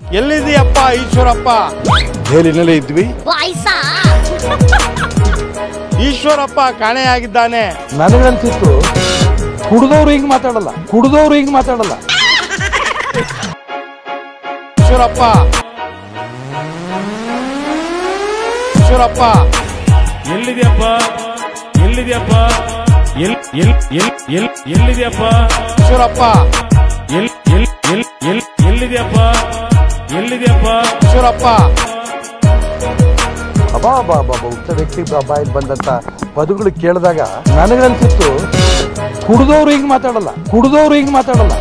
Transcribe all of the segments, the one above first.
ಎಲ್ಲಿದೆಯಪ್ಪ ಈಶ್ವರಪ್ಪ ಜೈಲಿನಲ್ಲೇ ಇದ್ವಿ ಬಾಯ್ಸಾ ಈಶ್ವರಪ್ಪ ಕಾಣೆಯಾಗಿದ್ದಾನೆ ನನಗನ್ಸಿತ್ತು ಕುಡ್ದವ್ರು ಹಿಂಗ್ ಮಾತಾಡಲ್ಲ ಕುಡ್ದವ್ರು ಹಿಂಗ್ ಮಾತಾಡಲ್ಲ ಈಶ್ವರಪ್ಪ ಈಶ್ವರಪ್ಪ ಎಲ್ಲಿದೆಯಪ್ಪ ಎಲ್ಲಿದೆಯಪ್ಪ ಎಲ್ ಎಲ್ ಎಲ್ ಎಲ್ ಎಲ್ಲಿದೆಯಪ್ಪ ಈಶ್ವರಪ್ಪ ಎಲ್ ಎಲ್ ಎಲ್ ಎಲ್ ಎಲ್ಲಿದೆಯಪ್ಪ ಎಲ್ಲಿದೆಯಪ್ಪ ಈಶ್ವರಪ್ಪ ಅಬಾ ಬಾ ಬಾ ಬಾ ಉಚ್ಚ ವ್ಯಕ್ತಿ ಬಾ- ಬಾಯಲ್ಲಿ ಬಂದಂತ ಪದಗಳು ಕೇಳಿದಾಗ ನನಗನ್ಸಿತ್ತು ಕುಡ್ದವ್ರು ಹಿಂಗ್ ಮಾತಾಡಲ್ಲ ಕುಡ್ದವ್ರು ಹಿಂಗ್ ಮಾತಾಡಲ್ಲ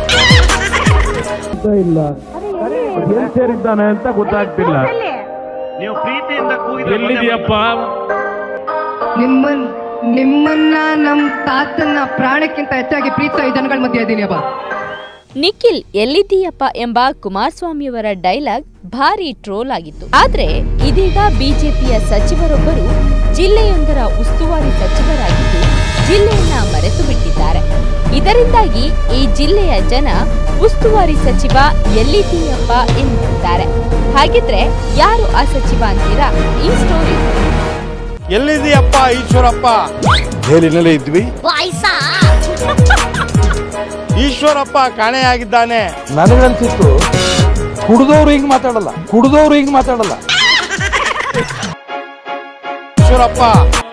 ಎಲ್ಲಿ ಸೇರಿದ್ದಾನೆ ಅಂತ ಗೊತ್ತಾಗ್ತಿಲ್ಲ ನೀವು ಪ್ರೀತಿಯಿಂದ ಕೂಗಿದ್ರೆ ಎಲ್ಲಿದೆಯಪ್ಪ ನಿಮ್ಮನ್ ನಿಮ್ಮನ್ನ ನಮ್ ತಾತನ್ನ ಪ್ರಾಣಕ್ಕಿಂತ ಹೆಚ್ಚಾಗಿ ಪ್ರೀತಿಸೋ ಈ ಜನಗಳ ಮಧ್ಯೆ ಇದ್ದೀನಿ ಅಬ್ಬ ನಿಖಿಲ್ ಎಲ್ಲಿದ್ದೀಯಪ್ಪ ಎಂಬ ಕುಮಾರಸ್ವಾಮಿಯವರ ಡೈಲಾಗ್ ಭಾರಿ ಟ್ರೋಲ್ ಆಗಿತ್ತು ಆದ್ರೆ ಇದೀಗ ಬಿಜೆಪಿಯ ಸಚಿವರೊಬ್ಬರು ಜಿಲ್ಲೆಯೊಂದರ ಉಸ್ತುವಾರಿ ಸಚಿವರಾಗಿದ್ದು ಜಿಲ್ಲೆಯನ್ನ ಮರೆತು ಬಿಟ್ಟಿದ್ದಾರೆ ಇದರಿಂದಾಗಿ ಈ ಜಿಲ್ಲೆಯ ಜನ ಉಸ್ತುವಾರಿ ಸಚಿವ ಎಲ್ಲಿದ್ದೀಯಪ್ಪ ಎನ್ನುತ್ತಿದ್ದಾರೆ ಹಾಗಿದ್ರೆ ಯಾರು ಆ ಸಚಿವ ಅಂತೀರಾ ಈ ಸ್ಟೋರಿ ಎಲ್ಲಿದೆಯಪ್ಪ ಈಶ್ವರಪ್ಪ ಜೈಲಿನಲ್ಲೇ ಇದ್ವಿ ಬಾಯ್ಸಾ ಈಶ್ವರಪ್ಪ ಕಾಣೆಯಾಗಿದ್ದಾನೆ ನನಗನ್ಸಿತ್ತು ಕುಡ್ದವ್ರು ಹಿಂಗ್ ಮಾತಾಡಲ್ಲ ಕುಡ್ದವ್ರು ಹಿಂಗ್ ಮಾತಾಡಲ್ಲ ಈಶ್ವರಪ್ಪ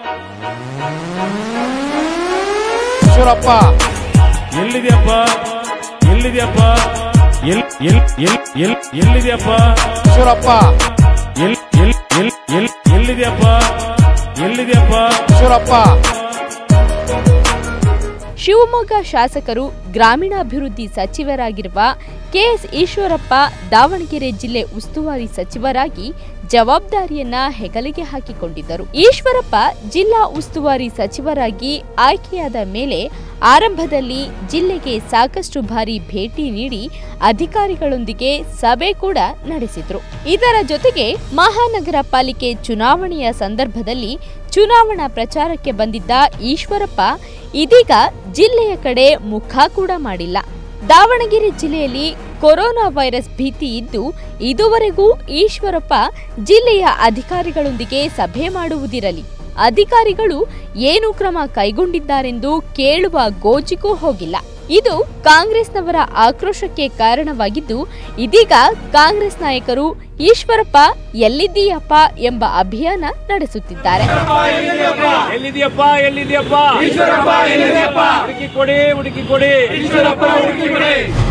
ಈಶ್ವರಪ್ಪ ಎಲ್ಲಿದೆಯಪ್ಪ ಎಲ್ಲಿದೆಯಪ್ಪ ಎಲ್ ಎಲ್ ಎಲ್ ಎಲ್ ಎಲ್ಲಿದೆಯಪ್ಪ ಈಶ್ವರಪ್ಪ ಎಲ್ ಎಲ್ ಎಲ್ ಎಲ್ ಎಲ್ಲಿದೆಯಪ್ಪ ಎಲ್ಲಿದೆಯಪ್ಪ ಈಶ್ವರಪ್ಪ ಶಿವಮೊಗ್ಗ ಶಾಸಕರು ಗ್ರಾಮೀಣಾಭಿವೃದ್ಧಿ ಸಚಿವರಾಗಿರುವ ಕೆಎಸ್ ಈಶ್ವರಪ್ಪ ದಾವಣಗೆರೆ ಜಿಲ್ಲೆ ಉಸ್ತುವಾರಿ ಸಚಿವರಾಗಿ ಜವಾಬ್ದಾರಿಯನ್ನ ಹೆಗಲಿಗೆ ಹಾಕಿಕೊಂಡಿದ್ದರು ಈಶ್ವರಪ್ಪ ಜಿಲ್ಲಾ ಉಸ್ತುವಾರಿ ಸಚಿವರಾಗಿ ಆಯ್ಕೆಯಾದ ಮೇಲೆ ಆರಂಭದಲ್ಲಿ ಜಿಲ್ಲೆಗೆ ಸಾಕಷ್ಟು ಬಾರಿ ಭೇಟಿ ನೀಡಿ ಅಧಿಕಾರಿಗಳೊಂದಿಗೆ ಸಭೆ ಕೂಡ ನಡೆಸಿದ್ರು ಇದರ ಜೊತೆಗೆ ಮಹಾನಗರ ಪಾಲಿಕೆ ಚುನಾವಣೆಯ ಸಂದರ್ಭದಲ್ಲಿ ಚುನಾವಣಾ ಪ್ರಚಾರಕ್ಕೆ ಬಂದಿದ್ದ ಈಶ್ವರಪ್ಪ ಇದೀಗ ಜಿಲ್ಲೆಯ ಕಡೆ ಮುಖ ಕೂಡ ಮಾಡಿಲ್ಲ ದಾವಣಗೆರೆ ಜಿಲ್ಲೆಯಲ್ಲಿ ಕೊರೋನಾ ವೈರಸ್ ಭೀತಿ ಇದ್ದು ಇದುವರೆಗೂ ಈಶ್ವರಪ್ಪ ಜಿಲ್ಲೆಯ ಅಧಿಕಾರಿಗಳೊಂದಿಗೆ ಸಭೆ ಮಾಡುವುದಿರಲಿ ಅಧಿಕಾರಿಗಳು ಏನು ಕ್ರಮ ಕೈಗೊಂಡಿದ್ದಾರೆಂದು ಕೇಳುವ ಗೋಜಿಗೂ ಹೋಗಿಲ್ಲ ಇದು ಕಾಂಗ್ರೆಸ್ನವರ ಆಕ್ರೋಶಕ್ಕೆ ಕಾರಣವಾಗಿದ್ದು ಇದೀಗ ಕಾಂಗ್ರೆಸ್ ನಾಯಕರು ಈಶ್ವರಪ್ಪ ಎಲ್ಲಿದ್ದೀಯಪ್ಪ ಎಂಬ ಅಭಿಯಾನ ನಡೆಸುತ್ತಿದ್ದಾರೆ ಎಲ್ಲಿದೆಯಪ್ಪ ಎಲ್ಲಿದೆಯಪ್ಪ ಈಶ್ವರಪ್ಪ ಎಲ್ಲಿದೆಯಪ್ಪ ಹುಡುಕಿ ಕೊಡಿ ಹುಡುಕಿ ಕೊಡಿ ಈಶ್ವರಪ್ಪ ಹುಡುಕಿ ಕೊಡಿ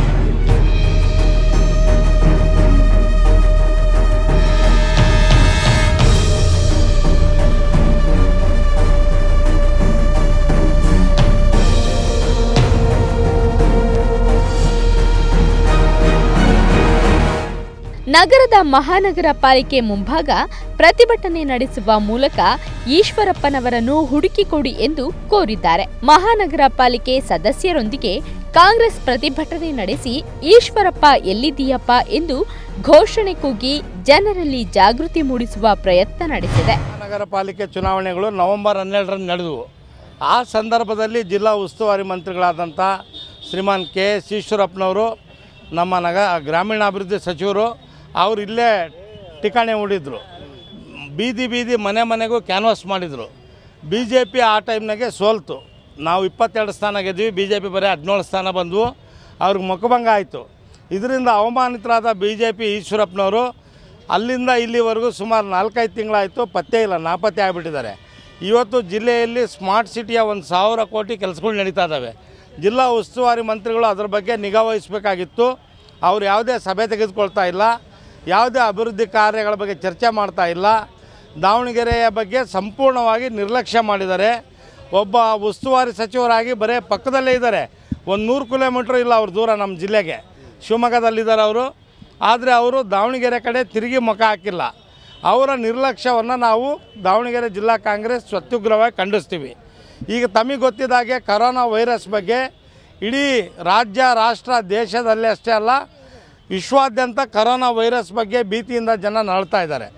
ನಗರದ ಮಹಾನಗರ ಪಾಲಿಕೆ ಮುಂಭಾಗ ಪ್ರತಿಭಟನೆ ನಡೆಸುವ ಮೂಲಕ ಈಶ್ವರಪ್ಪನವರನ್ನು ಹುಡುಕಿಕೊಡಿ ಎಂದು ಕೋರಿದ್ದಾರೆ ಮಹಾನಗರ ಪಾಲಿಕೆ ಸದಸ್ಯರೊಂದಿಗೆ ಕಾಂಗ್ರೆಸ್ ಪ್ರತಿಭಟನೆ ನಡೆಸಿ ಈಶ್ವರಪ್ಪ ಎಲ್ಲಿದ್ದೀಯಪ್ಪ ಎಂದು ಘೋಷಣೆ ಕೂಗಿ ಜನರಲ್ಲಿ ಜಾಗೃತಿ ಮೂಡಿಸುವ ಪ್ರಯತ್ನ ನಡೆಸಿದೆ ನಗರ ಪಾಲಿಕೆ ಚುನಾವಣೆಗಳು ನವೆಂಬರ್ ಹನ್ನೆರಡರಂದು ನಡೆದವು ಆ ಸಂದರ್ಭದಲ್ಲಿ ಜಿಲ್ಲಾ ಉಸ್ತುವಾರಿ ಮಂತ್ರಿಗಳಾದಂಥ ಶ್ರೀಮಾನ್ ಕೆ ಎಸ್ ಈಶ್ವರಪ್ಪನವರು ನಮ್ಮ ನಗ ಗ್ರಾಮೀಣಾಭಿವೃದ್ಧಿ ಸಚಿವರು ಅವರು ಇಲ್ಲೇ ಠಿಕಾಣೆ ಹೂಡಿದ್ರು ಬೀದಿ ಬೀದಿ ಮನೆ ಮನೆಗೂ ಕ್ಯಾನ್ವಾಸ್ ಮಾಡಿದರು ಬಿ ಜೆ ಪಿ ಆ ಟೈಮ್ನಾಗೆ ಸೋಲ್ತು ನಾವು ಇಪ್ಪತ್ತೆರಡು ಸ್ಥಾನ ಗೆದ್ವಿ ಬಿ ಜೆ ಪಿ ಬರೀ ಹದಿನೇಳು ಸ್ಥಾನ ಬಂದವು ಅವ್ರಿಗೆ ಮುಖಭಂಗ ಆಯಿತು ಇದರಿಂದ ಅವಮಾನಿತರಾದ ಬಿ ಜೆ ಪಿ ಈಶ್ವರಪ್ಪನವರು ಅಲ್ಲಿಂದ ಇಲ್ಲಿವರೆಗೂ ಸುಮಾರು ನಾಲ್ಕೈದು ತಿಂಗಳಾಯಿತು ಪತ್ತೆ ಇಲ್ಲ ನಾಪತ್ತೆ ಆಗಿಬಿಟ್ಟಿದ್ದಾರೆ ಇವತ್ತು ಜಿಲ್ಲೆಯಲ್ಲಿ ಸ್ಮಾರ್ಟ್ ಸಿಟಿಯ ಒಂದು ಸಾವಿರ ಕೋಟಿ ಕೆಲಸಗಳು ನಡೀತಾ ಇದ್ದಾವೆ ಜಿಲ್ಲಾ ಉಸ್ತುವಾರಿ ಮಂತ್ರಿಗಳು ಅದ್ರ ಬಗ್ಗೆ ನಿಗಾ ವಹಿಸಬೇಕಾಗಿತ್ತು ಅವ್ರು ಯಾವುದೇ ಸಭೆ ತೆಗೆದುಕೊಳ್ತಾ ಇಲ್ಲ ಯಾವುದೇ ಅಭಿವೃದ್ಧಿ ಕಾರ್ಯಗಳ ಬಗ್ಗೆ ಚರ್ಚೆ ಮಾಡ್ತಾ ಇಲ್ಲ ದಾವಣಗೆರೆಯ ಬಗ್ಗೆ ಸಂಪೂರ್ಣವಾಗಿ ನಿರ್ಲಕ್ಷ್ಯ ಮಾಡಿದ್ದಾರೆ ಒಬ್ಬ ಉಸ್ತುವಾರಿ ಸಚಿವರಾಗಿ ಬರೀ ಪಕ್ಕದಲ್ಲೇ ಇದ್ದಾರೆ ಒಂದು ನೂರು ಕಿಲೋಮೀಟ್ರ್ ಇಲ್ಲ ಅವ್ರ ದೂರ ನಮ್ಮ ಜಿಲ್ಲೆಗೆ ಶಿವಮೊಗ್ಗದಲ್ಲಿದ್ದಾರೆ ಅವರು ಆದರೆ ಅವರು ದಾವಣಗೆರೆ ಕಡೆ ತಿರುಗಿ ಮುಖ ಹಾಕಿಲ್ಲ ಅವರ ನಿರ್ಲಕ್ಷ್ಯವನ್ನು ನಾವು ದಾವಣಗೆರೆ ಜಿಲ್ಲಾ ಕಾಂಗ್ರೆಸ್ ಸ್ವತ್ಯುಗ್ರವಾಗಿ ಖಂಡಿಸ್ತೀವಿ ಈಗ ತಮಗೆ ಗೊತ್ತಿದ್ದಾಗೆ ಕರೋನಾ ವೈರಸ್ ಬಗ್ಗೆ ಇಡೀ ರಾಜ್ಯ ರಾಷ್ಟ್ರ ದೇಶದಲ್ಲೇ ಅಷ್ಟೇ ಅಲ್ಲ ವಿಶ್ವಾದ್ಯಂತ ಕರೋನಾ ವೈರಸ್ ಬಗ್ಗೆ ಭೀತಿಯಿಂದ ಜನ ನರಳ್ತಾ ಇದ್ದಾರೆ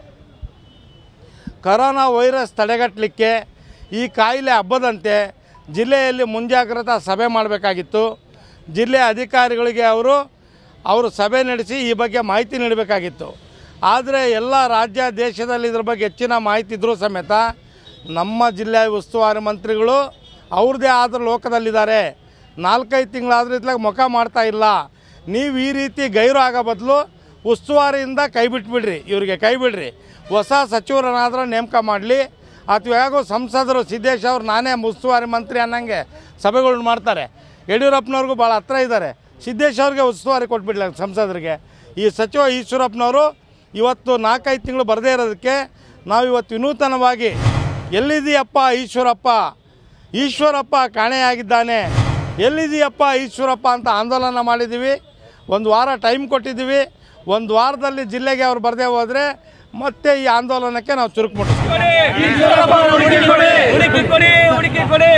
ಕರೋನಾ ವೈರಸ್ ತಡೆಗಟ್ಟಲಿಕ್ಕೆ ಈ ಕಾಯಿಲೆ ಹಬ್ಬದಂತೆ ಜಿಲ್ಲೆಯಲ್ಲಿ ಮುಂಜಾಗ್ರತಾ ಸಭೆ ಮಾಡಬೇಕಾಗಿತ್ತು ಜಿಲ್ಲೆಯ ಅಧಿಕಾರಿಗಳಿಗೆ ಅವರು ಅವರು ಸಭೆ ನಡೆಸಿ ಈ ಬಗ್ಗೆ ಮಾಹಿತಿ ನೀಡಬೇಕಾಗಿತ್ತು ಆದರೆ ಎಲ್ಲ ರಾಜ್ಯ ದೇಶದಲ್ಲಿ ಇದ್ರ ಬಗ್ಗೆ ಹೆಚ್ಚಿನ ಮಾಹಿತಿ ಇದ್ದರೂ ಸಮೇತ ನಮ್ಮ ಜಿಲ್ಲೆಯ ಉಸ್ತುವಾರಿ ಮಂತ್ರಿಗಳು ಅವ್ರದ್ದೇ ಆದ ಲೋಕದಲ್ಲಿದ್ದಾರೆ ನಾಲ್ಕೈದು ತಿಂಗಳಾದ್ರೂ ಇತ್ಲಾಗ ಮುಖ ಮಾಡ್ತಾ ಇಲ್ಲ ನೀವು ಈ ರೀತಿ ಗೈರು ಆಗೋ ಬದಲು ಉಸ್ತುವಾರಿಯಿಂದ ಕೈ ಬಿಟ್ಬಿಡ್ರಿ ಇವರಿಗೆ ಕೈ ಬಿಡ್ರಿ ಹೊಸ ಸಚಿವರನ್ನಾದರೂ ನೇಮಕ ಮಾಡಲಿ ಅಥವಾ ಯಾಗೋ ಸಂಸದರು ಸಿದ್ದೇಶ್ ಅವ್ರು ನಾನೇ ಉಸ್ತುವಾರಿ ಮಂತ್ರಿ ಅನ್ನಂಗೆ ಸಭೆಗಳನ್ನ ಮಾಡ್ತಾರೆ ಯಡಿಯೂರಪ್ಪನವ್ರಿಗೂ ಭಾಳ ಹತ್ರ ಇದ್ದಾರೆ ಸಿದ್ದೇಶ್ ಅವ್ರಿಗೆ ಉಸ್ತುವಾರಿ ಕೊಟ್ಬಿಡ್ಲಿ ಸಂಸದರಿಗೆ ಈ ಸಚಿವ ಈಶ್ವರಪ್ಪನವರು ಇವತ್ತು ನಾಲ್ಕೈದು ತಿಂಗಳು ಬರದೇ ಇರೋದಕ್ಕೆ ನಾವು ಇವತ್ತು ವಿನೂತನವಾಗಿ ಎಲ್ಲಿದೆಯಪ್ಪ ಈಶ್ವರಪ್ಪ ಈಶ್ವರಪ್ಪ ಕಾಣೆಯಾಗಿದ್ದಾನೆ ಎಲ್ಲಿದೆಯಪ್ಪ ಈಶ್ವರಪ್ಪ ಅಂತ ಆಂದೋಲನ ಮಾಡಿದ್ದೀವಿ ಒಂದು ವಾರ ಟೈಮ್ ಕೊಟ್ಟಿದ್ದೀವಿ ಒಂದು ವಾರದಲ್ಲಿ ಜಿಲ್ಲೆಗೆ ಅವ್ರು ಬರದೇ ಹೋದರೆ ಮತ್ತೆ ಈ ಆಂದೋಲನಕ್ಕೆ ನಾವು ಚುರುಕು ಮುಟ್ಟಿಸ್ತೀವಿ ಹುಡುಕಿ ಕೊಡಿ ಹುಡುಕಿ ಕೊಡಿ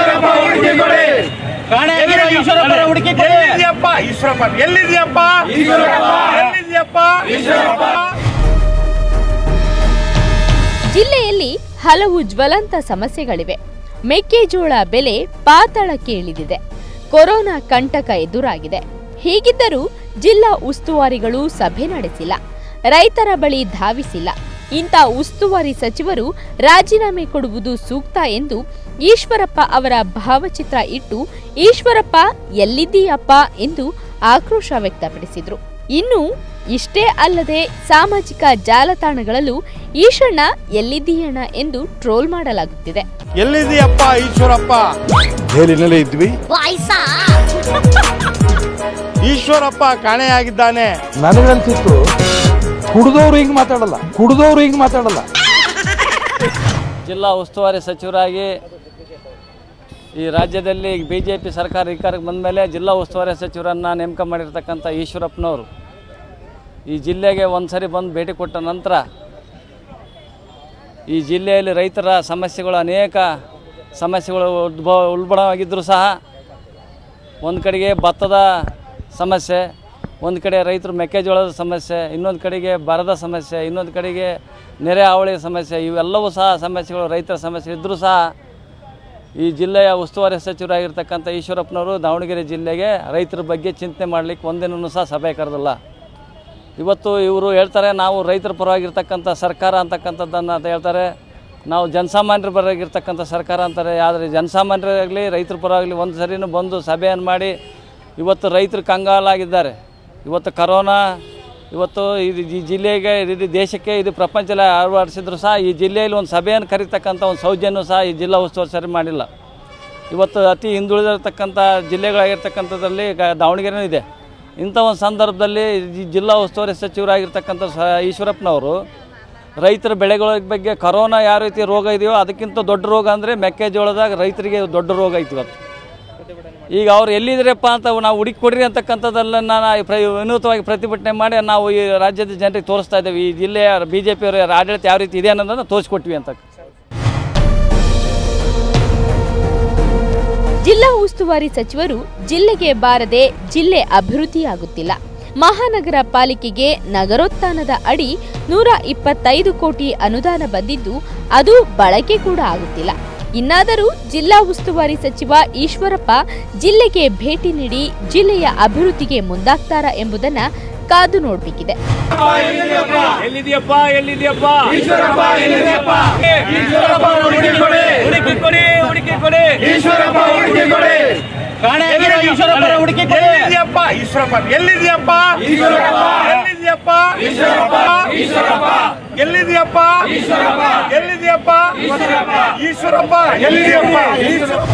ಎಲ್ಲಿದೆಯಪ್ಪ ಈಶ್ವರಪ್ಪ ಎಲ್ಲಿದೆಯಪ್ಪ ಎಲ್ಲಿದೆಯಪ್ಪ ಜಿಲ್ಲೆಯಲ್ಲಿ ಹಲವು ಜ್ವಲಂತ ಸಮಸ್ಯೆಗಳಿವೆ ಮೆಕ್ಕೆಜೋಳ ಬೆಲೆ ಪಾತಾಳಕ್ಕೆ ಇಳಿದಿದೆ ಕೊರೋನಾ ಕಂಟಕ ಎದುರಾಗಿದೆ ಹೀಗಿದ್ದರೂ ಜಿಲ್ಲಾ ಉಸ್ತುವಾರಿಗಳು ಸಭೆ ನಡೆಸಿಲ್ಲ ರೈತರ ಬಳಿ ಧಾವಿಸಿಲ್ಲ ಇಂಥ ಉಸ್ತುವಾರಿ ಸಚಿವರು ರಾಜೀನಾಮೆ ಕೊಡುವುದು ಸೂಕ್ತ ಎಂದು ಈಶ್ವರಪ್ಪ ಅವರ ಭಾವಚಿತ್ರ ಇಟ್ಟು ಈಶ್ವರಪ್ಪ ಎಲ್ಲಿದ್ದೀಯಪ್ಪ ಎಂದು ಆಕ್ರೋಶ ವ್ಯಕ್ತಪಡಿಸಿದರು ಇನ್ನು ಇಷ್ಟೇ ಅಲ್ಲದೆ ಸಾಮಾಜಿಕ ಜಾಲತಾಣಗಳಲ್ಲೂ ಈಶಣ್ಣ ಎಲ್ಲಿದ್ದೀಯಣ್ಣ ಎಂದು ಟ್ರೋಲ್ ಮಾಡಲಾಗುತ್ತಿದೆ ಎಲ್ಲಿದೆಯಪ್ಪ ಈಶ್ವರಪ್ಪ ಜೈಲಿನಲ್ಲೇ ಇದ್ವಿ ಈಶ್ವರಪ್ಪ ಕಾಣೆಯಾಗಿದ್ದಾನೆ ನನಗನ್ಸಿತ್ತು ಕುಡ್ದವ್ರು ಹಿಂಗೆ ಮಾತಾಡಲ್ಲ ಕುಡ್ದವ್ರು ಹಿಂಗೆ ಮಾತಾಡಲ್ಲ ಜಿಲ್ಲಾ ಉಸ್ತುವಾರಿ ಸಚಿವರಾಗಿ ಈ ರಾಜ್ಯದಲ್ಲಿ ಬಿ ಜೆ ಪಿ ಸರ್ಕಾರ ಅಧಿಕಾರಕ್ಕೆ ಬಂದ ಮೇಲೆ ಜಿಲ್ಲಾ ಉಸ್ತುವಾರಿ ಸಚಿವರನ್ನು ನೇಮಕ ಮಾಡಿರ್ತಕ್ಕಂಥ ಈಶ್ವರಪ್ಪನವರು ಈ ಜಿಲ್ಲೆಗೆ ಒಂದು ಸರಿ ಬಂದು ಭೇಟಿ ಕೊಟ್ಟ ನಂತರ ಈ ಜಿಲ್ಲೆಯಲ್ಲಿ ರೈತರ ಸಮಸ್ಯೆಗಳು ಅನೇಕ ಸಮಸ್ಯೆಗಳು ಉದ್ಭವ ಉಲ್ಬಣವಾಗಿದ್ದರೂ ಸಹ ಒಂದು ಕಡೆಗೆ ಭತ್ತದ ಸಮಸ್ಯೆ ಒಂದು ಕಡೆ ರೈತರು ಮೆಕ್ಕೆಜೋಳದ ಸಮಸ್ಯೆ ಇನ್ನೊಂದು ಕಡೆಗೆ ಬರದ ಸಮಸ್ಯೆ ಇನ್ನೊಂದು ಕಡೆಗೆ ನೆರೆ ಹಾವಳಿ ಸಮಸ್ಯೆ ಇವೆಲ್ಲವೂ ಸಹ ಸಮಸ್ಯೆಗಳು ರೈತರ ಸಮಸ್ಯೆ ಇದ್ದರೂ ಸಹ ಈ ಜಿಲ್ಲೆಯ ಉಸ್ತುವಾರಿ ಸಚಿವರಾಗಿರ್ತಕ್ಕಂಥ ಈಶ್ವರಪ್ಪನವರು ದಾವಣಗೆರೆ ಜಿಲ್ಲೆಗೆ ರೈತರ ಬಗ್ಗೆ ಚಿಂತನೆ ಮಾಡಲಿಕ್ಕೆ ಒಂದಿನೂ ಸಹ ಸಭೆ ಕರೆದಿಲ್ಲ ಇವತ್ತು ಇವರು ಹೇಳ್ತಾರೆ ನಾವು ರೈತರ ಪರವಾಗಿರ್ತಕ್ಕಂಥ ಸರ್ಕಾರ ಅಂತಕ್ಕಂಥದ್ದನ್ನು ಅಂತ ಹೇಳ್ತಾರೆ ನಾವು ಜನಸಾಮಾನ್ಯರ ಪರವಾಗಿರ್ತಕ್ಕಂಥ ಸರ್ಕಾರ ಅಂತಾರೆ ಆದರೆ ಜನಸಾಮಾನ್ಯರಾಗಲಿ ರೈತರ ಪರವಾಗಲಿ ಒಂದು ಸರಿನೂ ಬಂದು ಸಭೆಯನ್ನು ಮಾಡಿ ಇವತ್ತು ರೈತರು ಕಂಗಾಲಾಗಿದ್ದಾರೆ ಇವತ್ತು ಕರೋನಾ ಇವತ್ತು ಇದು ಈ ಜಿಲ್ಲೆಗೆ ಇಡೀ ದೇಶಕ್ಕೆ ಇದು ಪ್ರಪಂಚದಲ್ಲಿ ಅಳವಡಿಸಿದ್ರು ಸಹ ಈ ಜಿಲ್ಲೆಯಲ್ಲಿ ಒಂದು ಸಭೆಯನ್ನು ಕರೀತಕ್ಕಂಥ ಒಂದು ಸೌಜನ್ಯ ಸಹ ಈ ಜಿಲ್ಲಾ ಉಸ್ತುವಾರಿ ಸರಿ ಮಾಡಿಲ್ಲ ಇವತ್ತು ಅತಿ ಹಿಂದುಳಿದಿರ್ತಕ್ಕಂಥ ಜಿಲ್ಲೆಗಳಾಗಿರ್ತಕ್ಕಂಥದ್ರಲ್ಲಿ ಗ- ದಾವಣಗೆರೆನೂ ಇದೆ ಇಂಥ ಒಂದು ಸಂದರ್ಭದಲ್ಲಿ ಈ ಜಿಲ್ಲಾ ಉಸ್ತುವಾರಿ ಸಚಿವರಾಗಿರ್ತಕ್ಕಂಥ ಸ ಈಶ್ವರಪ್ಪನವರು ರೈತರ ಬೆಳೆಗಳ ಬಗ್ಗೆ ಕರೋನಾ ಯಾವ ರೀತಿ ರೋಗ ಇದೆಯೋ ಅದಕ್ಕಿಂತ ದೊಡ್ಡ ರೋಗ ಅಂದರೆ ಮೆಕ್ಕೆಜೋಳದಾಗ ರೈತರಿಗೆ ದೊಡ್ಡ ರೋಗ ಐತಿ ಇವತ್ತು ಈಗ ಅವ್ರು ಎಲ್ಲಿದ್ರಪ್ಪ ಅಂತ ನಾವು ಹುಡುಕಿ ಕೊಡ್ರಿ ಅಂತಕ್ಕಂಥದ್ದೆಲ್ಲ ನಾನು ಪ್ರ ವಿನೂತವಾಗಿ ಪ್ರತಿಭಟನೆ ಮಾಡಿ ನಾವು ಈ ರಾಜ್ಯದ ಜನರಿಗೆ ತೋರಿಸ್ತಾ ಇದ್ದೇವೆ ಈ ಜಿಲ್ಲೆಯ ಬಿ ಜೆ ಪಿಯವರ ಆಡಳಿತ ಯಾವ ರೀತಿ ಇದೆ ಅನ್ನೋದನ್ನು ತೋರಿಸ್ಕೊಟ್ವಿ ಅಂತ ಜಿಲ್ಲಾ ಉಸ್ತುವಾರಿ ಸಚಿವರು ಜಿಲ್ಲೆಗೆ ಬಾರದೆ ಜಿಲ್ಲೆ ಅಭಿವೃದ್ಧಿಯಾಗುತ್ತಿಲ್ಲ ಮಹಾನಗರ ಪಾಲಿಕೆಗೆ ನಗರೋತ್ಥಾನದ ಅಡಿ ನೂರ ಇಪ್ಪತ್ತೈದು ಕೋಟಿ ಅನುದಾನ ಬಂದಿದ್ದು ಅದು ಬಳಕೆ ಕೂಡ ಆಗುತ್ತಿಲ್ಲ ಇನ್ನಾದರೂ ಜಿಲ್ಲಾ ಉಸ್ತುವಾರಿ ಸಚಿವ ಈಶ್ವರಪ್ಪ ಜಿಲ್ಲೆಗೆ ಭೇಟಿ ನೀಡಿ ಜಿಲ್ಲೆಯ ಅಭಿವೃದ್ಧಿಗೆ ಮುಂದಾಗ್ತಾರಾ ಎಂಬುದನ್ನ ಕಾದು ನೋಡಬೇಕಿದೆ ಎಲ್ಲಿದೆಯಪ್ಪ ಎಲ್ಲಿದೆಯಪ್ಪ ಈಶ್ವರಪ್ಪ ಎಲ್ಲಿದೆಯಪ್ಪ ಈಶ್ವರಪ್ಪ ಹುಡುಕಿ ಕೊಡಿ ಹುಡುಕಿ ಕೊಡಿ ಹುಡುಕಿ ಕೊಡಿ ಈಶ್ವರಪ್ಪ ಹುಡುಕಿ ಕೊಡಿ ಈಶ್ವರಪ್ಪನ ಹುಡುಕಿ ಕೊಡಿ ಎಲ್ಲಿದೆಯಪ್ಪ ಈಶ್ವರಪ್ಪ ಎಲ್ಲಿದೆಯಪ್ಪ ಈಶ್ವರಪ್ಪ ಎಲ್ಲಿದೆಯಪ್ಪ ಈಶ್ವರಪ್ಪ ಈಶ್ವರಪ್ಪ ಎಲ್ಲಿದೆಯಪ್ಪ ಈಶ್ವರಪ್ಪ ಎಲ್ಲಿದೆಯಪ್ಪ ಈಶ್ವರಪ್ಪ ಎಲ್ಲಿದೆಯಪ್ಪ ಈಶ್ವರಪ್ಪ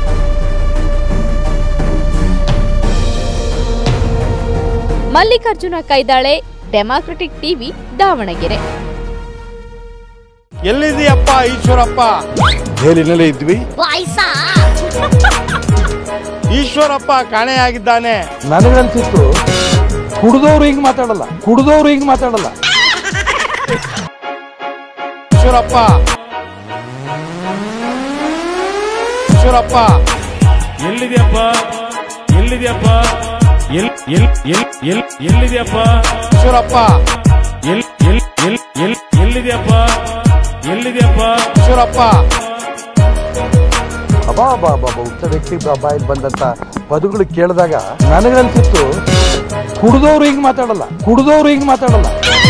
ಮಲ್ಲಿಕಾರ್ಜುನ ಕೈದಾಳೆ ಡೆಮಾಕ್ರೆಟಿಕ್ ಟಿವಿ ದಾವಣಗೆರೆ ಎಲ್ಲಿದೆಯಪ್ಪ ಈಶ್ವರಪ್ಪ ಜೈಲಿನಲ್ಲೇ ಇದ್ವಿ ಈಶ್ವರಪ್ಪ ಕಾಣೆಯಾಗಿದ್ದಾನೆ ನನಗನ್ಸಿತ್ತು ಕುಡ್ದವ್ರು ಹಿಂಗೆ ಮಾತಾಡಲ್ಲ ಕುಡ್ದವ್ರು ಹಿಂಗೆ ಮಾತಾಡಲ್ಲ ಈಶ್ವರಪ್ಪ ಈಶ್ವರಪ್ಪ ಎಲ್ಲಿದೆಯಪ್ಪ ಎಲ್ಲಿದೆಯಪ್ಪ ಎಲ್ ಎಲ್ ಎಲ್ ಎಲ್ ಎಲ್ಲಿದೆಯಪ್ಪ ಈಶ್ವರಪ್ಪ ಎಲ್ ಎಲ್ ಎಲ್ ಎಲ್ ಎಲ್ಲಿದೆಯಪ್ಪ ಎಲ್ಲಿದೆಯಪ್ಪ ಈಶ್ವರಪ್ಪ ಅಬಾ ಬಾ ಬಾ ಬಾ ಹುಟ್ಟ ವ್ಯಕ್ತಿ ಬಾಯಲ್ಲಿ ಬಂದಂತ ಪದಗಳು ಕೇಳಿದಾಗ ನನಗನ್ಸಿತ್ತು ಕುಡ್ದವ್ರು ಹಿಂಗ್ ಮಾತಾಡಲ್ಲ ಕುಡ್ದವ್ರು ಹಿಂಗ್ ಮಾತಾಡಲ್ಲ